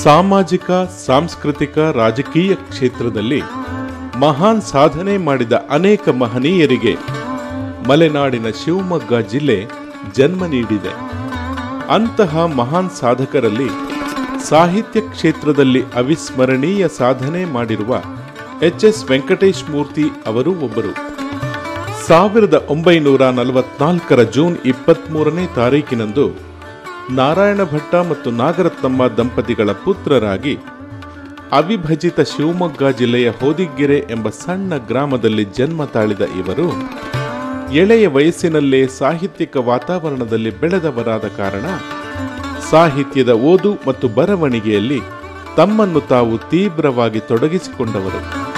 ಸಾಮಾಜಿಕ ಸಾಂಸ್ಕೃತಿಕ ರಾಜಕೀಯ ಕ್ಷೇತ್ರದಲ್ಲಿ ಮಹಾನ್ ಸಾಧನೆ ಮಾಡಿದ ಅನೇಕ ಮಹನೀಯರಿಗೆ ಮಲೆನಾಡಿನ ಶಿವಮೊಗ್ಗ ಜಿಲ್ಲೆ ಜನ್ಮ ನೀಡಿದೆ ಅಂತಹ ಮಹಾನ್ ಸಾಧಕರಲ್ಲಿ ಸಾಹಿತ್ಯ ಕ್ಷೇತ್ರದಲ್ಲಿ ಅವಿಸ್ಮರಣೀಯ ಸಾಧನೆ ಮಾಡಿರುವ ಎಚ್ ಎಸ್ ವೆಂಕಟೇಶ್ ಮೂರ್ತಿ ಅವರು ಒಬ್ಬರು ಸಾವಿರದ ಒಂಬೈನೂರ ನಲವತ್ನಾಲ್ಕರ ಜೂನ್ ಇಪ್ಪತ್ಮೂರನೇ ತಾರೀಕಿನಂದು ನಾರಾಯಣ ಭಟ್ಟ ಮತ್ತು ನಾಗರತ್ನಮ್ಮ ದಂಪತಿಗಳ ಪುತ್ರರಾಗಿ ಅವಿಭಜಿತ ಶಿವಮೊಗ್ಗ ಜಿಲ್ಲೆಯ ಹೋದಿಗೆರೆ ಎಂಬ ಸಣ್ಣ ಗ್ರಾಮದಲ್ಲಿ ಜನ್ಮ ತಾಳಿದ ಇವರು ಎಳೆಯ ವಯಸ್ಸಿನಲ್ಲೇ ಸಾಹಿತ್ಯಿಕ ವಾತಾವರಣದಲ್ಲಿ ಬೆಳೆದವರಾದ ಕಾರಣ ಸಾಹಿತ್ಯದ ಓದು ಮತ್ತು ಬರವಣಿಗೆಯಲ್ಲಿ ತಮ್ಮನ್ನು ತಾವು ತೀವ್ರವಾಗಿ ತೊಡಗಿಸಿಕೊಂಡವರು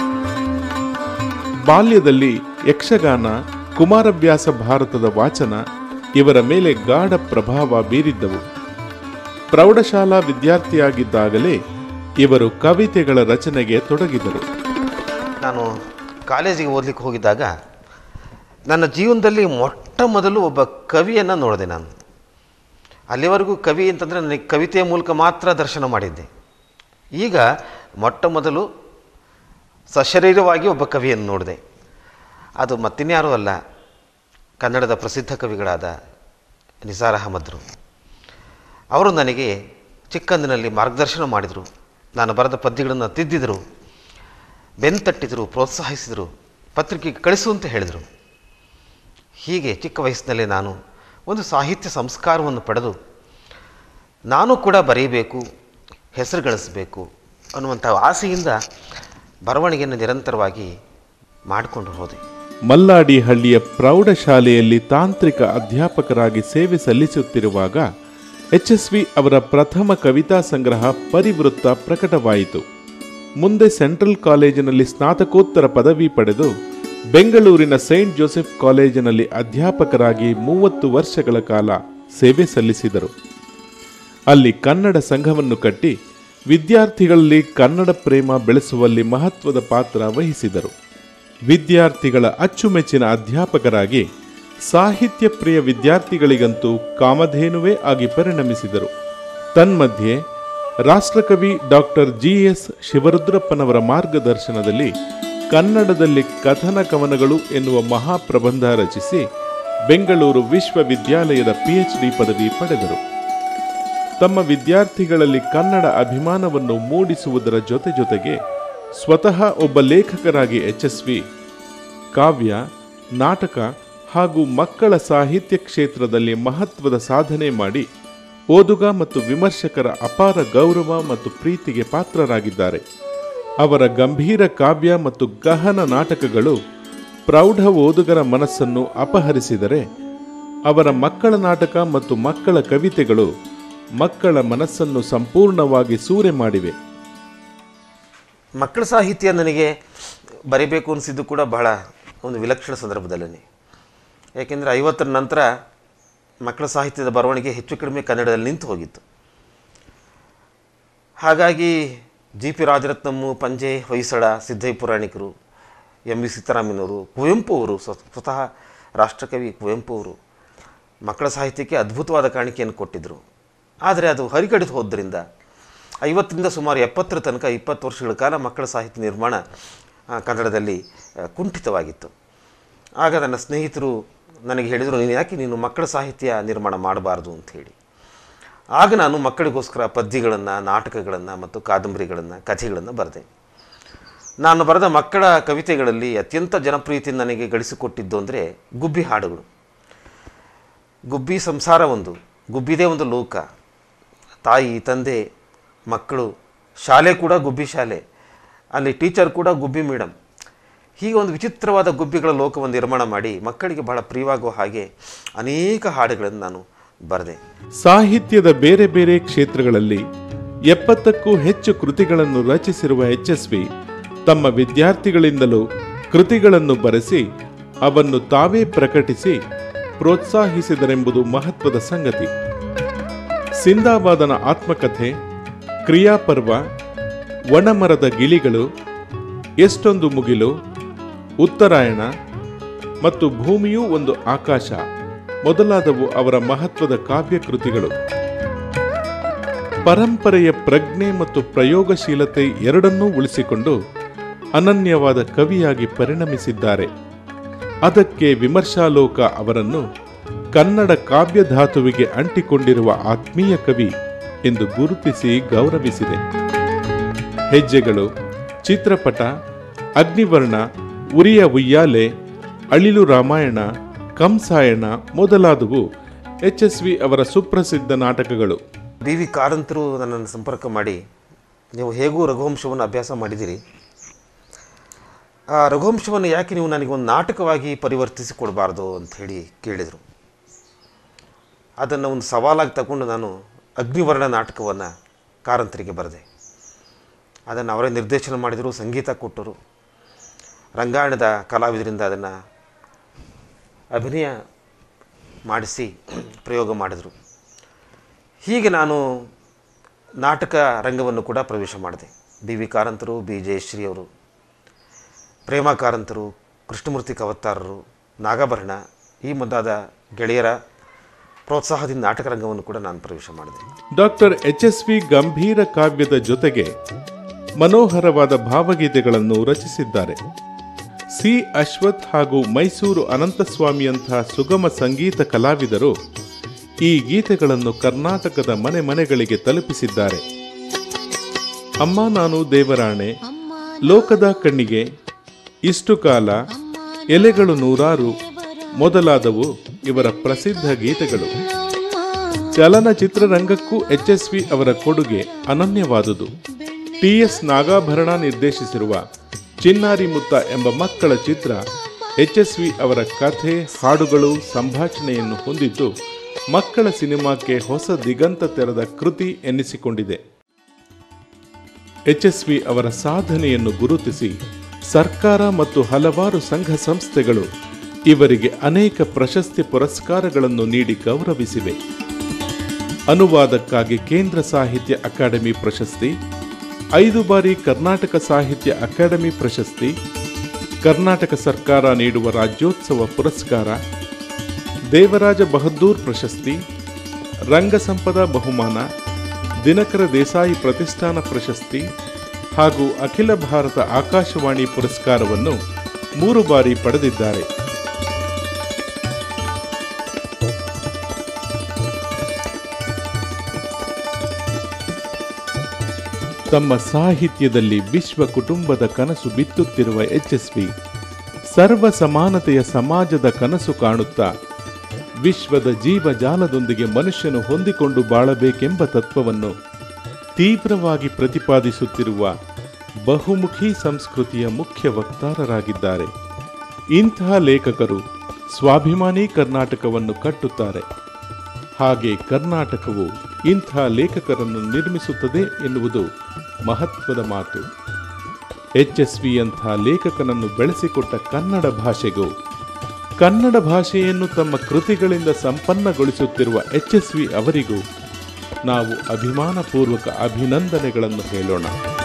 ಬಾಲ್ಯದಲ್ಲಿ ಯಕ್ಷಗಾನ ಕುಮಾರವ್ಯಾಸ ಭಾರತದ ವಾಚನ ಇವರ ಮೇಲೆ ಗಾಢ ಪ್ರಭಾವ ಬೀರಿದ್ದವು ಪ್ರೌಢಶಾಲಾ ವಿದ್ಯಾರ್ಥಿಯಾಗಿದ್ದಾಗಲೇ ಇವರು ಕವಿತೆಗಳ ರಚನೆಗೆ ತೊಡಗಿದರು ನಾನು ಕಾಲೇಜಿಗೆ ಓದಲಿಕ್ಕೆ ಹೋಗಿದ್ದಾಗ ನನ್ನ ಜೀವನದಲ್ಲಿ ಮೊಟ್ಟ ಮೊದಲು ಒಬ್ಬ ಕವಿಯನ್ನು ನೋಡಿದೆ ನಾನು ಅಲ್ಲಿವರೆಗೂ ಕವಿ ಅಂತಂದರೆ ನನಗೆ ಕವಿತೆಯ ಮೂಲಕ ಮಾತ್ರ ದರ್ಶನ ಮಾಡಿದ್ದೆ ಈಗ ಮೊಟ್ಟ ಮೊದಲು ಸಶರೀರವಾಗಿ ಒಬ್ಬ ಕವಿಯನ್ನು ನೋಡಿದೆ ಅದು ಮತ್ತಿನ್ಯಾರೂ ಅಲ್ಲ ಕನ್ನಡದ ಪ್ರಸಿದ್ಧ ಕವಿಗಳಾದ ನಿಸಾರ್ ಅಹಮದ್ರು ಅವರು ನನಗೆ ಚಿಕ್ಕಂದಿನಲ್ಲಿ ಮಾರ್ಗದರ್ಶನ ಮಾಡಿದರು ನಾನು ಬರೆದ ಪದ್ಯಗಳನ್ನು ತಿದ್ದಿದರು ಬೆನ್ತಟ್ಟಿದರು ಪ್ರೋತ್ಸಾಹಿಸಿದರು ಪತ್ರಿಕೆಗೆ ಕಳಿಸು ಅಂತ ಹೇಳಿದರು ಹೀಗೆ ಚಿಕ್ಕ ವಯಸ್ಸಿನಲ್ಲೇ ನಾನು ಒಂದು ಸಾಹಿತ್ಯ ಸಂಸ್ಕಾರವನ್ನು ಪಡೆದು ನಾನು ಕೂಡ ಬರೀಬೇಕು ಹೆಸರು ಗಳಿಸಬೇಕು ಅನ್ನುವಂಥ ಆಸೆಯಿಂದ ಬರವಣಿಗೆಯನ್ನು ನಿರಂತರವಾಗಿ ಮಾಡಿಕೊಂಡು ಹೋದೆ ಮಲ್ಲಾಡಿ ಹಳ್ಳಿಯ ಪ್ರೌಢಶಾಲೆಯಲ್ಲಿ ತಾಂತ್ರಿಕ ಅಧ್ಯಾಪಕರಾಗಿ ಸೇವೆ ಸಲ್ಲಿಸುತ್ತಿರುವಾಗ ಎಚ್ಎಸ್ವಿ ಅವರ ಪ್ರಥಮ ಕವಿತಾ ಸಂಗ್ರಹ ಪರಿವೃತ್ತ ಪ್ರಕಟವಾಯಿತು ಮುಂದೆ ಸೆಂಟ್ರಲ್ ಕಾಲೇಜಿನಲ್ಲಿ ಸ್ನಾತಕೋತ್ತರ ಪದವಿ ಪಡೆದು ಬೆಂಗಳೂರಿನ ಸೈಂಟ್ ಜೋಸೆಫ್ ಕಾಲೇಜಿನಲ್ಲಿ ಅಧ್ಯಾಪಕರಾಗಿ ಮೂವತ್ತು ವರ್ಷಗಳ ಕಾಲ ಸೇವೆ ಸಲ್ಲಿಸಿದರು ಅಲ್ಲಿ ಕನ್ನಡ ಸಂಘವನ್ನು ಕಟ್ಟಿ ವಿದ್ಯಾರ್ಥಿಗಳಲ್ಲಿ ಕನ್ನಡ ಪ್ರೇಮ ಬೆಳೆಸುವಲ್ಲಿ ಮಹತ್ವದ ಪಾತ್ರ ವಹಿಸಿದರು ವಿದ್ಯಾರ್ಥಿಗಳ ಅಚ್ಚುಮೆಚ್ಚಿನ ಅಧ್ಯಾಪಕರಾಗಿ ಸಾಹಿತ್ಯ ಪ್ರಿಯ ವಿದ್ಯಾರ್ಥಿಗಳಿಗಂತೂ ಕಾಮಧೇನುವೇ ಆಗಿ ಪರಿಣಮಿಸಿದರು ತನ್ಮಧ್ಯೆ ರಾಷ್ಟ್ರಕವಿ ಡಾಕ್ಟರ್ ಜಿ ಎಸ್ ಶಿವರುದ್ರಪ್ಪನವರ ಮಾರ್ಗದರ್ಶನದಲ್ಲಿ ಕನ್ನಡದಲ್ಲಿ ಕಥನ ಕವನಗಳು ಎನ್ನುವ ಮಹಾಪ್ರಬಂಧ ರಚಿಸಿ ಬೆಂಗಳೂರು ವಿಶ್ವವಿದ್ಯಾಲಯದ ಪಿಎಚ್ಡಿ ಪದವಿ ಪಡೆದರು ತಮ್ಮ ವಿದ್ಯಾರ್ಥಿಗಳಲ್ಲಿ ಕನ್ನಡ ಅಭಿಮಾನವನ್ನು ಮೂಡಿಸುವುದರ ಜೊತೆ ಜೊತೆಗೆ ಸ್ವತಃ ಒಬ್ಬ ಲೇಖಕರಾಗಿ ಯಶಸ್ವಿ ಕಾವ್ಯ ನಾಟಕ ಹಾಗೂ ಮಕ್ಕಳ ಸಾಹಿತ್ಯ ಕ್ಷೇತ್ರದಲ್ಲಿ ಮಹತ್ವದ ಸಾಧನೆ ಮಾಡಿ ಓದುಗ ಮತ್ತು ವಿಮರ್ಶಕರ ಅಪಾರ ಗೌರವ ಮತ್ತು ಪ್ರೀತಿಗೆ ಪಾತ್ರರಾಗಿದ್ದಾರೆ ಅವರ ಗಂಭೀರ ಕಾವ್ಯ ಮತ್ತು ಗಹನ ನಾಟಕಗಳು ಪ್ರೌಢ ಓದುಗರ ಮನಸ್ಸನ್ನು ಅಪಹರಿಸಿದರೆ ಅವರ ಮಕ್ಕಳ ನಾಟಕ ಮತ್ತು ಮಕ್ಕಳ ಕವಿತೆಗಳು ಮಕ್ಕಳ ಮನಸ್ಸನ್ನು ಸಂಪೂರ್ಣವಾಗಿ ಸೂರೆ ಮಾಡಿವೆ ಮಕ್ಕಳ ಸಾಹಿತ್ಯ ನನಗೆ ಬರಿಬೇಕು ಅನಿಸಿದ್ದು ಕೂಡ ಬಹಳ ಒಂದು ವಿಲಕ್ಷಣ ಸಂದರ್ಭದಲ್ಲೇ ಯಾಕೆಂದರೆ ಐವತ್ತರ ನಂತರ ಮಕ್ಕಳ ಸಾಹಿತ್ಯದ ಬರವಣಿಗೆ ಹೆಚ್ಚು ಕಡಿಮೆ ಕನ್ನಡದಲ್ಲಿ ನಿಂತು ಹೋಗಿತ್ತು ಹಾಗಾಗಿ ಜಿ ಪಿ ರಾಜರತ್ನಮ್ಮು ಪಂಜೆ ಹೊಯ್ಸಳ ಸಿದ್ದಯ್ಯ ಪುರಾಣಿಕರು ಎಂ ವಿ ಸಿದ್ದರಾಮಯ್ಯನವರು ಕುವೆಂಪು ಅವರು ಸ್ವ- ಸ್ವತಃ ರಾಷ್ಟ್ರಕವಿ ಕುವೆಂಪು ಅವರು ಮಕ್ಕಳ ಸಾಹಿತ್ಯಕ್ಕೆ ಅದ್ಭುತವಾದ ಕಾಣಿಕೆಯನ್ನು ಕೊಟ್ಟಿದ್ದರು ಆದರೆ ಅದು ಹರಿಕಡಿದು ಹೋದ್ದರಿಂದ ಐವತ್ತರಿಂದ ಸುಮಾರು ಎಪ್ಪತ್ತರ ತನಕ ಇಪ್ಪತ್ತು ವರ್ಷಗಳ ಕಾಲ ಮಕ್ಕಳ ಸಾಹಿತ್ಯ ನಿರ್ಮಾಣ ಆ, ಕನ್ನಡದಲ್ಲಿ ಆ, ಕುಂಠಿತವಾಗಿತ್ತು ಆಗ ನನ್ನ ಸ್ನೇಹಿತರು ನನಗೆ ಹೇಳಿದರು ನೀನು ಯಾಕೆ ನೀನು ಮಕ್ಕಳ ಸಾಹಿತ್ಯ ನಿರ್ಮಾಣ ಮಾಡಬಾರ್ದು ಅಂತ ಹೇಳಿ ಆಗ ನಾನು ಮಕ್ಕಳಿಗೋಸ್ಕರ ಪದ್ಯಗಳನ್ನು ನಾಟಕಗಳನ್ನು ಮತ್ತು ಕಾದಂಬರಿಗಳನ್ನು ಕಥೆಗಳನ್ನು ಬರೆದೆ ನಾನು ಬರೆದ ಮಕ್ಕಳ ಕವಿತೆಗಳಲ್ಲಿ ಅತ್ಯಂತ ಜನಪ್ರಿಯತೆಯನ್ನು ನನಗೆ ಗಳಿಸಿಕೊಟ್ಟಿದ್ದು ಅಂದರೆ ಗುಬ್ಬಿ ಹಾಡುಗಳು ಗುಬ್ಬಿ ಸಂಸಾರ ಒಂದು ಗುಬ್ಬಿದೇ ಒಂದು ಲೋಕ ತಾಯಿ ತಂದೆ ಮಕ್ಕಳು ಶಾಲೆ ಕೂಡ ಗುಬ್ಬಿ ಶಾಲೆ ಅಲ್ಲಿ ಟೀಚರ್ ಕೂಡ ಗುಬ್ಬಿ ಮೇಡಮ್ ಹೀಗೆ ಒಂದು ವಿಚಿತ್ರವಾದ ಗುಬ್ಬಿಗಳ ಲೋಕವನ್ನು ನಿರ್ಮಾಣ ಮಾಡಿ ಮಕ್ಕಳಿಗೆ ಬಹಳ ಪ್ರಿಯವಾಗುವ ಹಾಗೆ ಅನೇಕ ಹಾಡುಗಳನ್ನು ನಾನು ಬರೆದೆ ಸಾಹಿತ್ಯದ ಬೇರೆ ಬೇರೆ ಕ್ಷೇತ್ರಗಳಲ್ಲಿ ಎಪ್ಪತ್ತಕ್ಕೂ ಹೆಚ್ಚು ಕೃತಿಗಳನ್ನು ರಚಿಸಿರುವ ಯಶಸ್ವಿ ತಮ್ಮ ವಿದ್ಯಾರ್ಥಿಗಳಿಂದಲೂ ಕೃತಿಗಳನ್ನು ಬರೆಸಿ ಅವನ್ನು ತಾವೇ ಪ್ರಕಟಿಸಿ ಪ್ರೋತ್ಸಾಹಿಸಿದರೆಂಬುದು ಮಹತ್ವದ ಸಂಗತಿ ಸಿಂದಾಬಾದನ ಆತ್ಮಕಥೆ ಕ್ರಿಯಾಪರ್ವ ಒಣಮರದ ಗಿಳಿಗಳು ಎಷ್ಟೊಂದು ಮುಗಿಲು ಉತ್ತರಾಯಣ ಮತ್ತು ಭೂಮಿಯೂ ಒಂದು ಆಕಾಶ ಮೊದಲಾದವು ಅವರ ಮಹತ್ವದ ಕಾವ್ಯ ಕೃತಿಗಳು ಪರಂಪರೆಯ ಪ್ರಜ್ಞೆ ಮತ್ತು ಪ್ರಯೋಗಶೀಲತೆ ಎರಡನ್ನೂ ಉಳಿಸಿಕೊಂಡು ಅನನ್ಯವಾದ ಕವಿಯಾಗಿ ಪರಿಣಮಿಸಿದ್ದಾರೆ ಅದಕ್ಕೆ ವಿಮರ್ಶಾಲೋಕ ಅವರನ್ನು ಕನ್ನಡ ಕಾವ್ಯಧಾತುವಿಗೆ ಅಂಟಿಕೊಂಡಿರುವ ಆತ್ಮೀಯ ಕವಿ ಎಂದು ಗುರುತಿಸಿ ಗೌರವಿಸಿದೆ ಹೆಜ್ಜೆಗಳು ಚಿತ್ರಪಟ ಅಗ್ನಿವರ್ಣ ಉರಿಯ ಉಯ್ಯಾಲೆ ಅಳಿಲು ರಾಮಾಯಣ ಕಂಸಾಯಣ ಮೊದಲಾದವು ಎಚ್ ಎಸ್ ವಿ ಅವರ ಸುಪ್ರಸಿದ್ಧ ನಾಟಕಗಳು ಬಿ ವಿ ಕಾರಂತರು ನನ್ನನ್ನು ಸಂಪರ್ಕ ಮಾಡಿ ನೀವು ಹೇಗೂ ರಘುವಂಶವನ್ನು ಅಭ್ಯಾಸ ಮಾಡಿದ್ದೀರಿ ಆ ರಘುವಂಶವನ್ನು ಯಾಕೆ ನೀವು ನನಗೆ ಒಂದು ನಾಟಕವಾಗಿ ಪರಿವರ್ತಿಸಿ ಕೊಡಬಾರ್ದು ಅಂತ ಹೇಳಿ ಕೇಳಿದರು ಅದನ್ನು ಒಂದು ಸವಾಲಾಗಿ ತಗೊಂಡು ನಾನು ಅಗ್ನಿವರ್ಣ ನಾಟಕವನ್ನು ಕಾರಂತರಿಗೆ ಬರೆದೆ ಅದನ್ನು ಅವರೇ ನಿರ್ದೇಶನ ಮಾಡಿದರು ಸಂಗೀತ ಕೊಟ್ಟರು ರಂಗಾಯಣದ ಕಲಾವಿದರಿಂದ ಅದನ್ನು ಅಭಿನಯ ಮಾಡಿಸಿ ಪ್ರಯೋಗ ಮಾಡಿದರು ಹೀಗೆ ನಾನು ನಾಟಕ ರಂಗವನ್ನು ಕೂಡ ಪ್ರವೇಶ ಮಾಡಿದೆ ಬಿ ವಿ ಕಾರಂತರು ಬಿ ಜಯಶ್ರೀ ಅವರು ಪ್ರೇಮ ಕಾರಂತರು ಕೃಷ್ಣಮೂರ್ತಿ ಕವತ್ತಾರರು ನಾಗಭರಣ ಈ ಮುಂತಾದ ಗೆಳೆಯರ ಪ್ರೋತ್ಸಾಹದಿಂದ ನಾಟಕ ರಂಗವನ್ನು ಕೂಡ ನಾನು ಪ್ರವೇಶ ಮಾಡಿದೆ ಡಾಕ್ಟರ್ ಎಚ್ ಎಸ್ ವಿ ಗಂಭೀರ ಕಾವ್ಯದ ಜೊತೆಗೆ ಮನೋಹರವಾದ ಭಾವಗೀತೆಗಳನ್ನು ರಚಿಸಿದ್ದಾರೆ ಸಿ ಅಶ್ವಥ್ ಹಾಗೂ ಮೈಸೂರು ಅನಂತಸ್ವಾಮಿಯಂತಹ ಸುಗಮ ಸಂಗೀತ ಕಲಾವಿದರು ಈ ಗೀತೆಗಳನ್ನು ಕರ್ನಾಟಕದ ಮನೆ ಮನೆಗಳಿಗೆ ತಲುಪಿಸಿದ್ದಾರೆ ಅಮ್ಮ ನಾನು ದೇವರಾಣೆ ಲೋಕದ ಕಣ್ಣಿಗೆ ಇಷ್ಟು ಕಾಲ ಎಲೆಗಳು ನೂರಾರು ಮೊದಲಾದವು ಇವರ ಪ್ರಸಿದ್ಧ ಗೀತೆಗಳು ಚಲನಚಿತ್ರರಂಗಕ್ಕೂ ಎಚ್ ಎಸ್ ವಿ ಅವರ ಕೊಡುಗೆ ಅನನ್ಯವಾದುದು ಟಿ ಎಸ್ ನಾಗಾಭರಣ ನಿರ್ದೇಶಿಸಿರುವ ಚಿನ್ನಾರಿ ಮುತ್ತ ಎಂಬ ಮಕ್ಕಳ ಚಿತ್ರ ಎಚ್ ಎಸ್ ವಿ ಅವರ ಕಥೆ ಹಾಡುಗಳು ಸಂಭಾಷಣೆಯನ್ನು ಹೊಂದಿದ್ದು ಮಕ್ಕಳ ಸಿನಿಮಾಕ್ಕೆ ಹೊಸ ದಿಗಂತ ತೆರೆದ ಕೃತಿ ಎನ್ನಿಸಿಕೊಂಡಿದೆ ಎಚ್ ಎಸ್ ವಿ ಅವರ ಸಾಧನೆಯನ್ನು ಗುರುತಿಸಿ ಸರ್ಕಾರ ಮತ್ತು ಹಲವಾರು ಸಂಘ ಸಂಸ್ಥೆಗಳು ಇವರಿಗೆ ಅನೇಕ ಪ್ರಶಸ್ತಿ ಪುರಸ್ಕಾರಗಳನ್ನು ನೀಡಿ ಗೌರವಿಸಿವೆ ಅನುವಾದಕ್ಕಾಗಿ ಕೇಂದ್ರ ಸಾಹಿತ್ಯ ಅಕಾಡೆಮಿ ಪ್ರಶಸ್ತಿ ಐದು ಬಾರಿ ಕರ್ನಾಟಕ ಸಾಹಿತ್ಯ ಅಕಾಡೆಮಿ ಪ್ರಶಸ್ತಿ ಕರ್ನಾಟಕ ಸರ್ಕಾರ ನೀಡುವ ರಾಜ್ಯೋತ್ಸವ ಪುರಸ್ಕಾರ ದೇವರಾಜ ಬಹದ್ದೂರ್ ಪ್ರಶಸ್ತಿ ರಂಗಸಂಪದ ಬಹುಮಾನ ದಿನಕರ ದೇಸಾಯಿ ಪ್ರತಿಷ್ಠಾನ ಪ್ರಶಸ್ತಿ ಹಾಗೂ ಅಖಿಲ ಭಾರತ ಆಕಾಶವಾಣಿ ಪುರಸ್ಕಾರವನ್ನು ಮೂರು ಬಾರಿ ಪಡೆದಿದ್ದಾರೆ ತಮ್ಮ ಸಾಹಿತ್ಯದಲ್ಲಿ ವಿಶ್ವ ಕುಟುಂಬದ ಕನಸು ಬಿತ್ತುತ್ತಿರುವ ಎಚ್ ಎಸ್ ವಿ ಸರ್ವ ಸಮಾನತೆಯ ಸಮಾಜದ ಕನಸು ಕಾಣುತ್ತಾ ವಿಶ್ವದ ಜೀವಜಾಲದೊಂದಿಗೆ ಮನುಷ್ಯನು ಹೊಂದಿಕೊಂಡು ಬಾಳಬೇಕೆಂಬ ತತ್ವವನ್ನು ತೀವ್ರವಾಗಿ ಪ್ರತಿಪಾದಿಸುತ್ತಿರುವ ಬಹುಮುಖಿ ಸಂಸ್ಕೃತಿಯ ಮುಖ್ಯ ವಕ್ತಾರರಾಗಿದ್ದಾರೆ ಇಂತಹ ಲೇಖಕರು ಸ್ವಾಭಿಮಾನಿ ಕರ್ನಾಟಕವನ್ನು ಕಟ್ಟುತ್ತಾರೆ ಹಾಗೆ ಕರ್ನಾಟಕವು ಇಂಥ ಲೇಖಕರನ್ನು ನಿರ್ಮಿಸುತ್ತದೆ ಎನ್ನುವುದು ಮಹತ್ವದ ಮಾತು ಎಚ್ ಎಸ್ ವಿಯಂಥ ಲೇಖಕನನ್ನು ಬೆಳೆಸಿಕೊಟ್ಟ ಕನ್ನಡ ಭಾಷೆಗೂ ಕನ್ನಡ ಭಾಷೆಯನ್ನು ತಮ್ಮ ಕೃತಿಗಳಿಂದ ಸಂಪನ್ನಗೊಳಿಸುತ್ತಿರುವ ಎಚ್ ಎಸ್ ವಿ ಅವರಿಗೂ ನಾವು ಅಭಿಮಾನಪೂರ್ವಕ ಅಭಿನಂದನೆಗಳನ್ನು ಹೇಳೋಣ